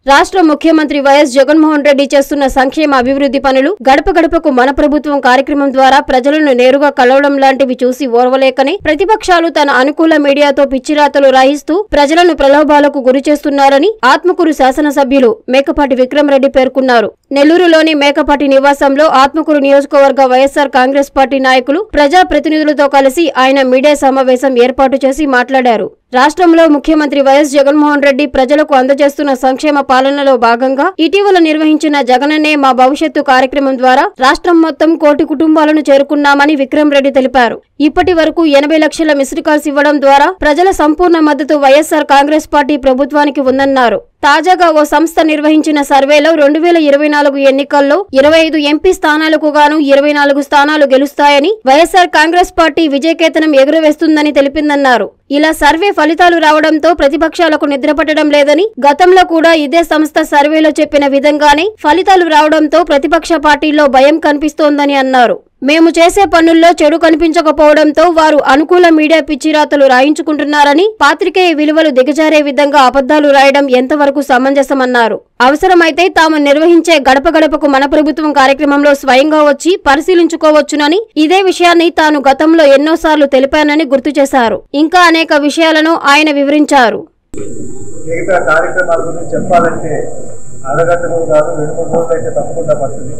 రాష్ట్ర ముఖ్యమంత్రి వైఎస్ జగన్మోహన్ రెడ్డి చేస్తున్న సంక్షేమ అభివృద్ధి పనులు గడప గడపకు మన ప్రభుత్వం కార్యక్రమం ద్వారా ప్రజలను నేరుగా కలవడం లాంటివి చూసి ఓర్వలేకనే ప్రతిపక్షాలు తన అనుకూల మీడియాతో పిచ్చిరాతలు రాయిస్తూ ప్రజలను ప్రలోభాలకు గురి చేస్తున్నారని ఆత్మకూరు శాసనసభ్యులు మేకపాటి విక్రమరెడ్డి పేర్కొన్నారు నెల్లూరులోని మేకపాటి నివాసంలో ఆత్మకూరు నియోజకవర్గ వైఎస్సార్ కాంగ్రెస్ పార్టీ నాయకులు ప్రజా ప్రతినిధులతో కలిసి ఆయన మీడియా సమావేశం ఏర్పాటు చేసి మాట్లాడారు రాష్ట్రంలో ముఖ్యమంత్రి వైఎస్ జగన్మోహన్ రెడ్డి ప్రజలకు అందజేస్తున్న సంక్షేమ పాలనలో భాగంగా ఇటీవల నిర్వహించిన జగనన్నే మా భవిష్యత్తు కార్యక్రమం ద్వారా రాష్ట్రం మొత్తం కోటి కుటుంబాలను చేరుకున్నామని విక్రమ్ రెడ్డి తెలిపారు ఇప్పటి వరకు ఎనభై లక్షల మిస్డ్ కాల్స్ ఇవ్వడం ద్వారా ప్రజల సంపూర్ణ మద్దతు వైఎస్సార్ కాంగ్రెస్ పార్టీ ప్రభుత్వానికి ఉందన్నారు తాజాగా ఓ సంస్థ నిర్వహించిన సర్వేలో రెండు వేల ఇరవై నాలుగు ఎన్నికల్లో ఇరవై ఐదు ఎంపీ స్థానాలకు గాను ఇరవై నాలుగు స్థానాలు గెలుస్తాయని వైఎస్సార్ కాంగ్రెస్ పార్టీ విజయకేతనం ఎగురవేస్తుందని తెలిపిందన్నారు ఇలా సర్వే ఫలితాలు రావడంతో ప్రతిపక్షాలకు నిద్రపట్టడం లేదని గతంలో కూడా ఇదే సంస్థ సర్వేలో చెప్పిన విధంగానే ఫలితాలు రావడంతో ప్రతిపక్ష పార్టీల్లో భయం కనిపిస్తోందని అన్నారు మేము చేసే పనుల్లో చెడు కనిపించకపోవడంతో వారు అనుకూల మీడియా పిచ్చిరాతలు రాయించుకుంటున్నారని పాత్రికేయ విలువలు దిగజారే విధంగా అబద్దాలు రాయడం ఎంతవరకు సమంజసమన్నారు అవసరమైతే తాము నిర్వహించే గడప గడపకు మన ప్రభుత్వం కార్యక్రమంలో స్వయంగా వచ్చి పరిశీలించుకోవచ్చునని ఇదే విషయాన్ని తాను గతంలో ఎన్నోసార్లు తెలిపానని గుర్తు చేశారు ఇంకా అనేక విషయాలను ఆయన వివరించారు మిగతా కార్యక్రమాల గురించి చెప్పాలంటే అరగంట కూడా కాదు రెండు మూడు రోజులు అయితే తప్పకుండా పడుతుంది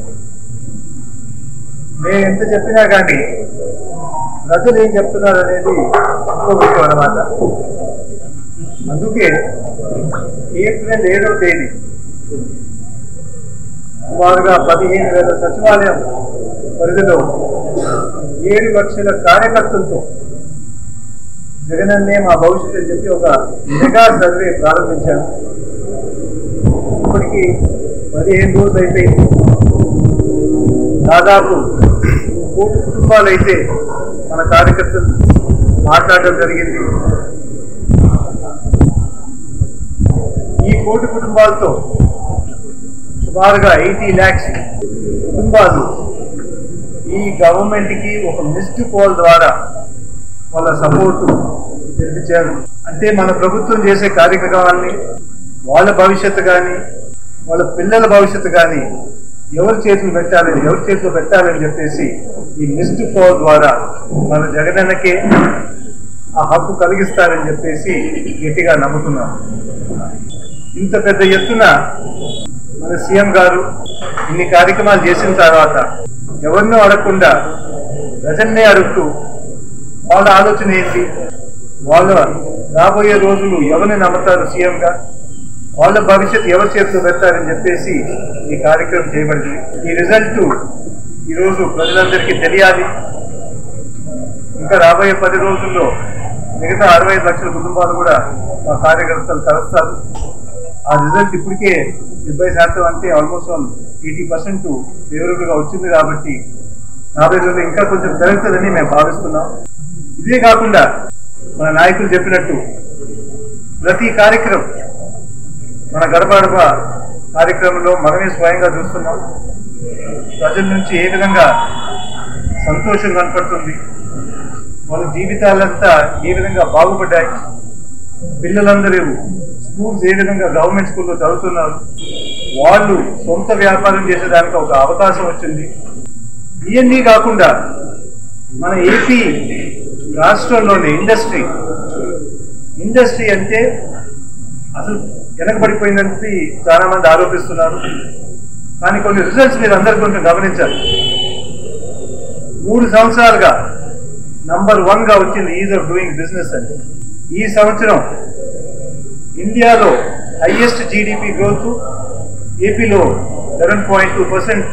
నేను ఎంత చెప్పినా కానీ ప్రజలు ఏం చెప్తున్నారు అనేది ఇంకో విషయం అన్నమాట అందుకే ఏప్రిల్ ఏడో తేదీ సుమారుగా పదిహేను వేల సచివాలయం పరిధిలో ఏడు లక్షల కార్యకర్తలతో జగనన్నే మా భవిష్యత్తు అని చెప్పి ఒక మెగా సర్వే ప్రారంభించాను ఇప్పటికి పదిహేను రోజులు అయిపోయింది దాదాపు కోటి కుటుంబాలు అయితే మన కార్యకర్తలు మాట్లాడడం జరిగింది ఈ కోటి కుటుంబాలతో సుమారుగా ఎయిటీ ల్యాక్స్ కుటుంబాలు ఈ గవర్నమెంట్కి ఒక మిస్డ్ కాల్ ద్వారా వాళ్ళ సపోర్టు తెలిపించారు అంటే మన ప్రభుత్వం చేసే కార్యక్రమాన్ని వాళ్ళ భవిష్యత్తు కానీ వాళ్ళ పిల్లల భవిష్యత్తు కానీ ఎవరి చేతులు పెట్టాలని ఎవరి చేతిలో పెట్టాలని చెప్పేసి ఈ మిస్డ్ కాల్ ద్వారా మన జగనన్నకే ఆ హక్కు కలిగిస్తారని చెప్పేసి గట్టిగా నమ్ముతున్నాం ఇంత పెద్ద ఎత్తున మన సీఎం గారు ఇన్ని కార్యక్రమాలు చేసిన తర్వాత ఎవరినో అడగకుండా ప్రజన్నే అడుగుతూ వాళ్ళ ఆలోచన ఏంటి వాళ్ళ రాబోయే రోజులు ఎవరిని నమ్ముతారు సీఎంగా వాళ్ళ భవిష్యత్తు ఎవరి చేతిలో పెడతారని చెప్పేసి ఈ కార్యక్రమం చేయబడింది ఈ రిజల్ట్ ఈరోజు ప్రజలందరికీ తెలియాలి ఇంకా రాబోయే పది రోజుల్లో మిగతా అరవై ఐదు లక్షల కుటుంబాలు కూడా మా కార్యకర్తలు కలుస్తారు ఆ రిజల్ట్ ఇప్పటికే డెబ్బై శాతం అంటే ఆల్మోస్ట్ ఎయిటీ పర్సెంట్ ఫేవరబుల్గా వచ్చింది కాబట్టి రాబోయే రోజుల్లో ఇంకా కొంచెం పెరుగుతుందని మేము భావిస్తున్నాం ఇదే కాకుండా మన నాయకులు చెప్పినట్టు ప్రతి కార్యక్రమం మన గడప గడప కార్యక్రమంలో మనమే స్వయంగా చూస్తున్నాం ప్రజల నుంచి ఏ విధంగా సంతోషం కనపడుతుంది వాళ్ళ జీవితాలంతా ఏ విధంగా బాగుపడ్డాయి పిల్లలందరూ స్కూల్స్ ఏ విధంగా గవర్నమెంట్ స్కూల్లో చదువుతున్నారు వాళ్ళు సొంత వ్యాపారం చేసేదానికి ఒక అవకాశం వచ్చింది ఇవన్నీ కాకుండా మన ఏపీ రాష్ట్రంలోని ఇండస్ట్రీ ఇండస్ట్రీ అంటే అసలు వెనకబడిపోయిందని చెప్పి చాలా మంది ఆరోపిస్తున్నారు కానీ కొన్ని రిజల్ట్స్ మీరు అందరు కొంచెం గమనించాలి మూడు సంవత్సరాలుగా నంబర్ వన్ గా వచ్చింది ఈజ్ ఆఫ్ డూయింగ్ బిజినెస్ అని ఈ సంవత్సరం ఇండియాలో హైయెస్ట్ జీడిపి గ్రోత్ ఏపీలో eleven point two percent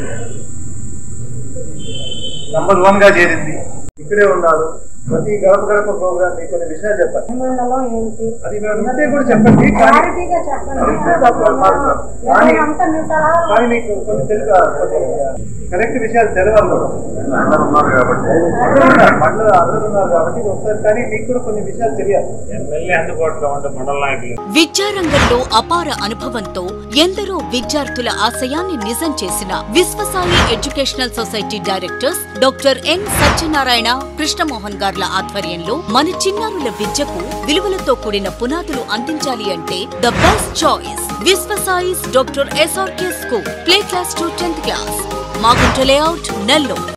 number one గా చేరింది ఇక్కడే ఉన్నారు ప్రతి గడప గడప ప్రోగ్రామ్ మీకు కొన్ని విషయాలు చెప్పాలి మండలం ఏంటి అది మేము ఉంటే కూడా చెప్పండి కానీ క్లారిటీగా చెప్పండి అడిగితే తప్ప మారుస్తాం. కానీ అంతా మీ సలహా కానీ మీకు కొన్ని తెలుగు కొన్ని కరెక్ట్ విషయాలు తెలవాలి కూడా అందరూ ఉన్నారు కాబట్టి అందరూ ఉన్నారు మండలం అందరూ ఉన్నారు కాబట్టి ఒకసారి కానీ మీకు కూడా కొన్ని విషయాలు తెలియాలి ఎమ్మెల్యే అందుబాటులో ఉండే మండల నాయకులు విద్యారంగంలో అపార అనుభవంతో ఎందరో విద్యార్థుల ఆశయాన్ని నిజం చేసిన Viswasai educational society directors doctor N Satyanarayana Krishnamohan గార్ల ఆధ్వర్యంలో మన చిన్నారుల విద్యకు విలువలతో కూడిన పునాదులు అందించాలి అంటే the best choice Viswasai's doctor SRK school play class to tenth class Magunta layout Nellore